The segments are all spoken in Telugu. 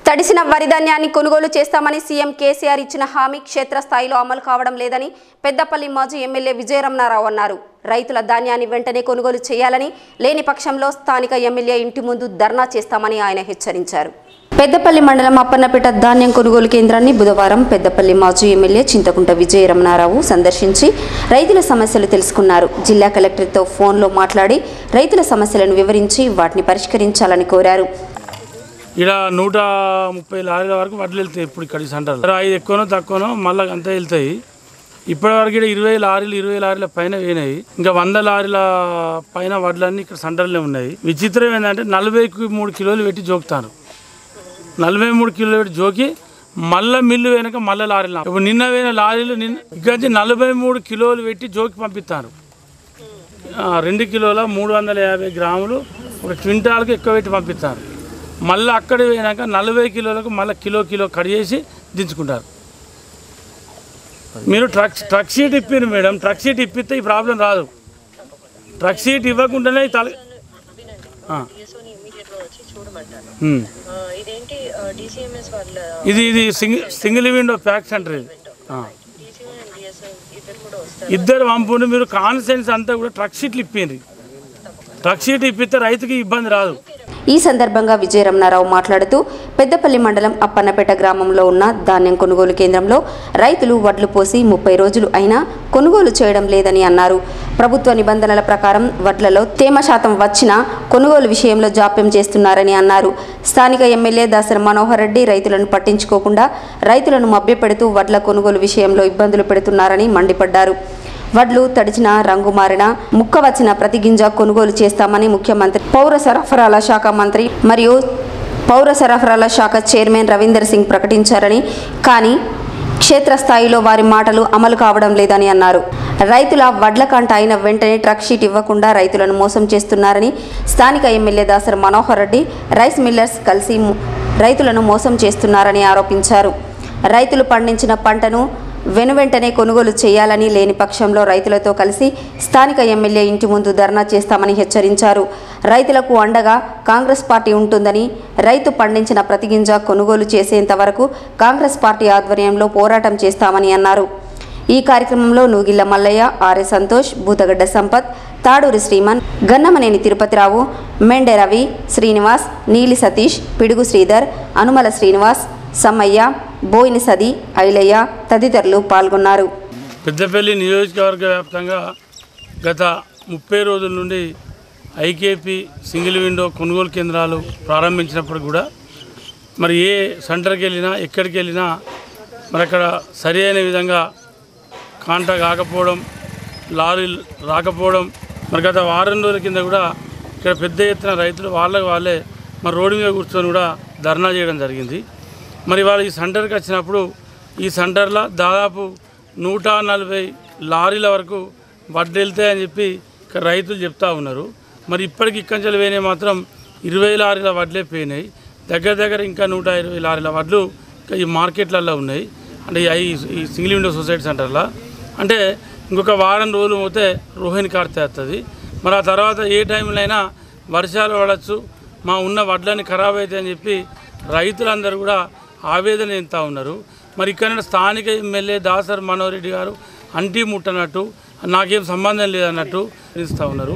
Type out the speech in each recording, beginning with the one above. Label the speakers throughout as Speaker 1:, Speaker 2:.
Speaker 1: తడిసిన వరి ధాన్యాన్ని కొనుగోలు చేస్తామని సీఎం కేసీఆర్ ఇచ్చిన హామీ క్షేత్రస్థాయిలో అమలు కావడం లేదని పెద్దపల్లి మాజీ ఎమ్మెల్యే విజయరమణారావు అన్నారు రైతుల ధాన్యాన్ని వెంటనే కొనుగోలు చేయాలని లేని పక్షంలో స్థానిక ఎమ్మెల్యే ఇంటి ముందు ధర్నా చేస్తామని ఆయన హెచ్చరించారు పెద్దపల్లి మండలం అప్పన్నపేట ధాన్యం కొనుగోలు కేంద్రాన్ని బుధవారం పెద్దపల్లి మాజీ ఎమ్మెల్యే చింతకుంట విజయరమణారావు సందర్శించి రైతుల సమస్యలు తెలుసుకున్నారు జిల్లా కలెక్టర్తో ఫోన్లో మాట్లాడి రైతుల సమస్యలను వివరించి వాటిని పరిష్కరించాలని కోరారు
Speaker 2: ఇక్కడ నూట ముప్పై లారీల వరకు వడ్లు వెళ్తాయి ఇప్పుడు ఇక్కడ ఈ సెంటర్లో ఐదు ఎక్కువనో తక్కువనో మళ్ళీ అంతా వెళ్తాయి ఇప్పటివరకు ఇక్కడ ఇరవై లారీలు ఇరవై లారీల పైన పోయినాయి ఇంకా వంద లారీల పైన వడ్లన్నీ ఇక్కడ సెంటర్లో ఉన్నాయి విచిత్రం ఏంటంటే నలభై మూడు కిలోలు పెట్టి జోకుతారు నలభై మూడు కిలోలు పెట్టి జోకి మళ్ళీ మిల్లు వెనక మళ్ళీ లారీలు ఇప్పుడు నిన్న పోయిన లారీలు నిన్న ఇక్కడ నుంచి నలభై మూడు కిలోలు పెట్టి జోకి పంపిస్తారు ఆ, రెండు కిలోల మూడు వందల యాభై గ్రాములు ఒక క్వింటాల్కి ఎక్కువ పెట్టి పంపిస్తారు మళ్ళీ అక్కడ పోయినాక నలభై కిలోలకు మళ్ళీ కిలో కిలో కట్ చేసి దించుకుంటారు మీరు ట్రక్ ట్రక్ షీట్ ఇప్పారు మేడం ట్రక్ షీట్ ఇప్పిస్తే ఈ ప్రాబ్లం రాదు ట్రక్ షీట్ ఇవ్వకుండానే ఈ తల ఆ.
Speaker 3: డిఎస్ఓని ఇమీడియట్ గా వచ్చి చూడమంటాను
Speaker 2: ఉమ్.
Speaker 3: ఆ, ఇదేంటి డిసిఎంఎస్ వాళ్ళ
Speaker 2: ఇది ఇది single single window pack center ఇది ఆ.
Speaker 3: డిసిఎం అండ్ డిఎస్ఓ ఇద్దరు కూడా వస్తారు
Speaker 2: ఇద్దరు పంపుని మీరు కాన్సెన్స్ అంతా కూడా ట్రక్ షీట్లు ఇప్పింది ట్రక్ షీట్ ఇప్పిస్తే రైతుకి ఇబ్బంది రాదు
Speaker 1: ఈ సందర్భంగా విజయరమణారావు మాట్లాడుతూ పెద్దపల్లి మండలం అప్పన్నపేట గ్రామంలో ఉన్న ధాన్యం కొనుగోలు కేంద్రంలో రైతులు వడ్లు పోసి ముప్పై రోజులు అయినా కొనుగోలు చేయడం లేదని అన్నారు ప్రభుత్వ నిబంధనల ప్రకారం వడ్లలో తేమ శాతం వచ్చినా కొనుగోలు విషయంలో జాప్యం చేస్తున్నారని అన్నారు స్థానిక ఎమ్మెల్యే దాసరి మనోహర్ రెడ్డి రైతులను పట్టించుకోకుండా రైతులను మభ్యపెడుతూ వడ్ల కొనుగోలు విషయంలో ఇబ్బందులు పెడుతున్నారని మండిపడ్డారు వడ్లు తడిచిన రంగు మారిన ముక్క వచ్చిన ప్రతి గింజ కొనుగోలు చేస్తామని ముఖ్యమంత్రి పౌర సరఫరాల శాఖ మంత్రి మరియు పౌర సరఫరాల శాఖ చైర్మన్ రవీందర్ సింగ్ ప్రకటించారని కానీ క్షేత్రస్థాయిలో వారి మాటలు అమలు కావడం లేదని అన్నారు రైతుల వడ్ల కంట అయిన వెంటనే ట్రక్ షీట్ ఇవ్వకుండా రైతులను మోసం చేస్తున్నారని స్థానిక MLA Dasari Manohar Reddy rice millers కలిసి ము- రైతులను మోసం చేస్తున్నారని ఆరోపించారు రైతులు పండించిన పంటను వెనువెంటనే కొనుగోలు చేయాలని లేని పక్షంలో రైతులతో కలిసి స్థానిక ఎమ్మెల్యే ఇంటి ముందు ధర్నా చేస్తామని హెచ్చరించారు రైతులకు అండగా కాంగ్రెస్ పార్టీ ఉంటుందని రైతు పండించిన ప్రతి గింజ కొనుగోలు చేసేంత వరకు కాంగ్రెస్ పార్టీ ఆధ్వర్యంలో పోరాటం చేస్తామని అన్నారు ఈ కార్యక్రమంలో నూగిళ్ల మల్లయ్య ఆర్ఎ సంతోష్ భూతగడ్డ సంపత్ తాడూరి శ్రీమన్ గన్నమనేని తిరుపతిరావు మెండె రవి శ్రీనివాస్ నీలి సతీష్ పిడుగు శ్రీధర్ అనుమల శ్రీనివాస్ సమ్మయ్య బోయిని సది ఐలయ్య తదితరులు పాల్గొన్నారు
Speaker 2: పెద్దపల్లి నియోజకవర్గ వ్యాప్తంగా గత ముప్పై రోజుల నుండి ఐకేపీ సింగిల్ విండో కొనుగోలు కేంద్రాలు ప్రారంభించినప్పుడు కూడా మరి ఏ సెంటర్కి వెళ్ళినా ఎక్కడికి వెళ్ళినా మరి అక్కడ సరి అయిన విధంగా కాంటా కాకపోవడం లారీలు రాకపోవడం మరి గత వారం రోజుల కింద కూడా ఇక్కడ పెద్ద ఎత్తున రైతులు వాళ్ళకి వాళ్ళే మరి రోడ్డు మీద కూర్చొని కూడా ధర్నా చేయడం జరిగింది మరి వాళ్ళు ఈ సెంటర్కి వచ్చినప్పుడు ఈ సెంటర్లో దాదాపు నూట నలభై లారీల వరకు వడ్లు వెళ్తాయని చెప్పి ఇక్కడ రైతులు చెప్తా ఉన్నారు మరి ఇప్పటికి ఇక్కడి పోయినాయి మాత్రం ఇరవై లారీల వడ్లే పోయినాయి దగ్గర దగ్గర ఇంకా నూట ఇరవై లారీల వడ్లు ఇంకా ఈ మార్కెట్లలో ఉన్నాయి అంటే ఈ ఐ- ఈ సింగిల్ విండో సొసైటీ సెంటర్లో అంటే ఇంకొక వారం రోజులు పోతే రోహిణి కార్తె వస్తుంది మరి ఆ తర్వాత ఏ టైంలో అయినా వర్షాలు పడవచ్చు మా ఉన్న వడ్లన్నీ ఖరాబ్ అవుతాయని చెప్పి రైతులందరూ కూడా ఆవేదన చెందుతూ ఉన్నారు మరి ఇక్కడ స్థానిక ఎమ్మెల్యే దాసర్ మనోహర్ రెడ్డి గారు అంటీ ముట్టనట్టు నాకేం సంబంధం లేదన్నట్టు ఇస్తూ ఉన్నారు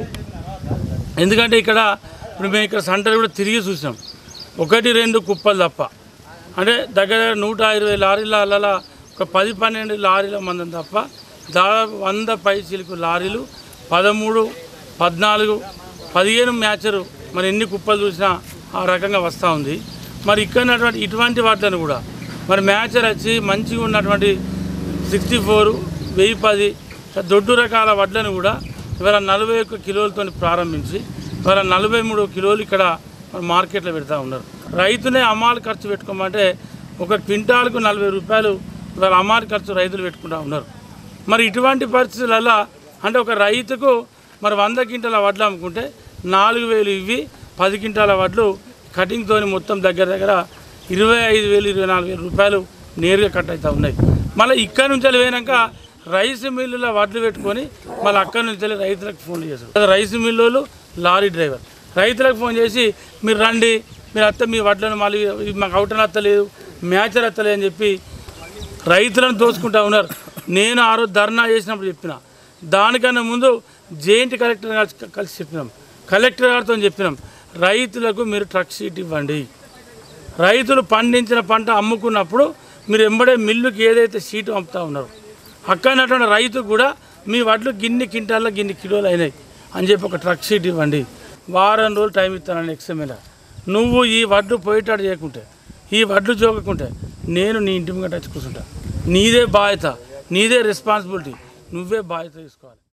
Speaker 2: ఎందుకంటే ఇక్కడ ఇప్పుడు మేము ఇక్కడ సెంటర్ కూడా తిరిగి చూసినాం ఒకటి రెండు కుప్పలు తప్ప అంటే దగ్గర దగ్గర నూట ఇరవై లారీల అలా ఒక పది పన్నెండు లారీల మందం తప్ప దాదాపు వంద పై చిలుకు లారీలు పదమూడు పద్నాలుగు పదిహేను మ్యాచరు మరి ఎన్ని కుప్పలు చూసినా ఆ రకంగా వస్తూ ఉంది మరి ఇక్కడ ఉన్నటువంటి ఇటువంటి వాటిని కూడా మరి మ్యాచర్ వచ్చి మంచిగా ఉన్నటువంటి సిక్స్టీ ఫోర్ వెయ్యి పది దొడ్డు రకాల వడ్లను కూడా ఇవాళ నలభై ఒక్క కిలోలతో ప్రారంభించి ఇవాళ నలభై మూడు కిలోలు ఇక్కడ మన మార్కెట్లో పెడతా ఉన్నారు రైతునే అమ్మాలి ఖర్చు పెట్టుకోమంటే ఒక క్వింటాల్కు నలభై రూపాయలు ఇవాళ అమ్మాలి ఖర్చు రైతులు పెట్టుకుంటా ఉన్నారు మరి ఇటువంటి పరిస్థితులలో అంటే ఒక రైతుకు మరి వంద క్వింటాల వడ్లు అమ్ముకుంటే నాలుగు వేలు ఇవి పది క్వింటాల వడ్లు కటింగ్తో మొత్తం దగ్గర దగ్గర ఇరవై ఐదు వేలు ఇరవై నాలుగు వేల రూపాయలు నేరుగా కట్ అవుతూ ఉన్నాయి మళ్ళీ ఇక్కడ నుంచి వెళ్ళి పోయినాక రైస్ మిల్లులో వడ్లు పెట్టుకొని మళ్ళీ అక్కడి నుంచి వెళ్ళి రైతులకు ఫోన్ చేస్తారు రైస్ మిల్లులు లారీ డ్రైవర్ రైతులకు ఫోన్ చేసి మీరు రండి మీరు అత్త మీ వడ్లను మళ్ళీ ఇవి మాకు అవుటన్ అత్తలేదు మ్యాచర్ అత్తలేదు అని చెప్పి రైతులను దోచుకుంటా ఉన్నారు నేను ఆ రోజు ధర్నా చేసినప్పుడు చెప్పిన దానికన్నా ముందు జేఎన్టీ కలెక్టర్ గారు కలిసి చెప్పినాం కలెక్టర్ గారితో చెప్పినాం రైతులకు మీరు ట్రక్ షీట్ ఇవ్వండి రైతులు పండించిన పంట అమ్ముకున్నప్పుడు మీరు ఎంబడే మిల్లుకి ఏదైతే షీట్ పంపుతా ఉన్నారు అక్కడటువంటి రైతు కూడా మీ వడ్లు గిన్ని క్వింటాల్లో గిన్ని కిలోలు అయినాయి అని చెప్పి ఒక ట్రక్ షీట్ ఇవ్వండి వారం రోజులు టైం ఇస్తానని ఎక్స్ఎంఎల్ నువ్వు ఈ వడ్లు పోయేటాడు చేయకుంటే ఈ వడ్లు జోగకుంటే నేను నీ ఇంటి ముంగట వచ్చి కూర్చుంటా నీదే బాధ్యత నీదే రెస్పాన్సిబిలిటీ నువ్వే బాధ్యత తీసుకోవాలి